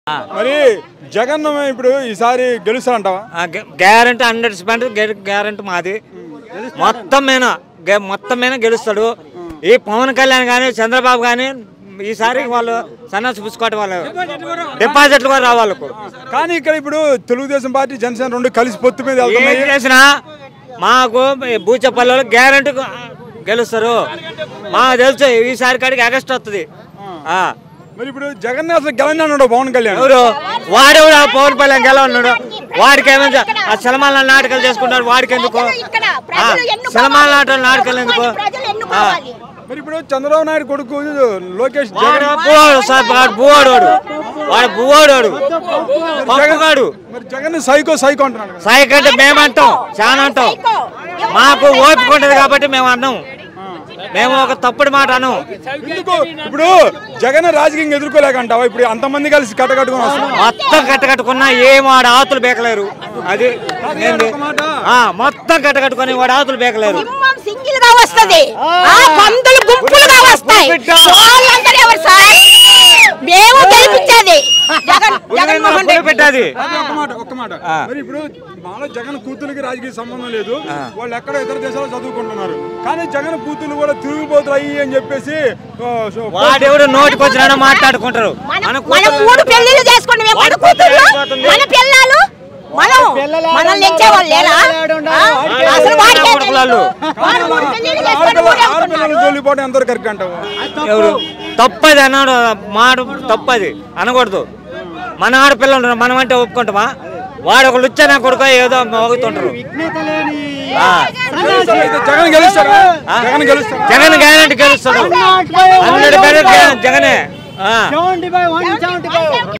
మరి జగన్ ఇప్పుడు ఈసారి గెలుస్తారంటావా గ్యారంటీ హండ్రెడ్ పర్సెంట్ గ్యారంటీ మాది మొత్తం మీద గె- మొత్తం మీద గెలుస్తాడు ఈ పవన్ కళ్యాణ్ కానీ చంద్రబాబు కానీ ఈసారి వాళ్ళు సన్నాసి పుచ్చుకోవటం వాళ్ళు డిపాజిట్లు కూడా రావాలి కానీ ఇక్కడ ఇప్పుడు తెలుగుదేశం పార్టీ జనసేన రెండు కలిసి పొత్తు మీద ఏం వెళ్తున్నాయి చేసినా మాకు బూచపల్లిలో గ్యారంటీ గెలుస్తారు మాకు తెలుసు ఈసారి కాడికి అగస్ట్ వస్తుంది ఆ. మరి ఇప్పుడు జగన్ అసలు గెలని అన్నాడు పవన్ కళ్యాణ్ ఎవరు వాడెవడు ఆ పవన్ కళ్యాణ్ గెల ఉన్నాడు వాడికి ఏమైనా ఆ సినిమాల నాటకాలు చేసుకుంటాడు వాడికి ఎందుకు ఇక్కడ ఆ, ప్రజలు ఎన్నుకోవాలి. సినిమాల నాటకాలు నాటకాలు ఎందుకు ప్రజలు ఎన్నుకోవాలి. మరి ఇప్పుడు చంద్రబాబు నాయుడు కొడుకు లోకేష్ వాడు జగన్ బువ్వాడు సార్ వాడు బువ్వాడు వాడు వాడు బువ్వాడు వాడు పంపుగాడు మరి జగన్ సైకో సైకో అంటున్నాడు కదా. సాయి కంటే మేమంటాం చాలా అంటాం మాకు ఓపిక ఉంటుంది కాబట్టి మేము అన్నాం మేము ఒక తప్పుడు మాట అన్నాం ఎందుకు ఇప్పుడు జగన్ రాజకీయంగా ఎదుర్కోలేకంటావా ఇప్పుడు అంతమంది కలిసి కట్టకట్టుకుని వస్తున్నారు మొత్తం కట్టకట్టుకున్నా ఏం వాడు ఆతులు బేకలేరు అది ఏంది ఒక మాట. ఆ, మొత్తం కట్టకట్టుకుని వాడు ఆతులు బేకలేరు సింహం సింగిల్ గా వస్తది ఆ పందులు గుంపులుగా వస్తాయి వాళ్ళందరూ ఎవరు సార్ మేము గెలిపించేది జగన్ జగన్మోహన్ రెడ్డి పెట్టాది అది ఒక మాట ఒక్క మాట మరి ఇప్పుడు మాలో జగన్ కూతురికి రాజకీయ సంబంధం లేదు వాళ్ళు ఎక్కడ ఇతర దేశాల్లో చదువుకుంటున్నారు కానీ జగన్ కూతురు కూడా తిరుగుబోతులు అయ్యి అని చెప్పేసి ఆ, సో- వాడెవడు నోటికి వచ్చినా మాట్లాడుకుంటారు మన మన మనం మూడు పెళ్లిళ్ళు చేసుకుని మేము వాడి మన కూతుర్లు అయిపోతుంది. మన పిల్లలు మనం మనల్ని ఇచ్చేవాళ్ళు లేరా ఆ? అసలు వాడికే కొడుకులాళ్ళు. తెలుసు. వాడు మూడు పెళ్లిళ్ళు చేసుకొని ఆడపిల్ల ఊరేగుతున్నాడు. ఆడపిల్లలు తోలిపోవడం ఎంతవరకు కరెక్ట్ అంటావు ఎవరు తప్పది అన్నాడు మాట తప్పది అనకూడదు మన ఆడపిల్లలు ఉన్నారు, మనం అంటే ఒప్పుకుంటామా వాడు ఒక లుచ్చన కొడుకు ఏదో మోగుతుంటారు ఆ. అయితే జగన్ గెలుస్తాడా జగన్ గెలుస్తాడా జగన్ గ్యారెంటీ గెలుస్తాడు హండ్రెడ్ జగనే ఆ. Seventy five one seventy five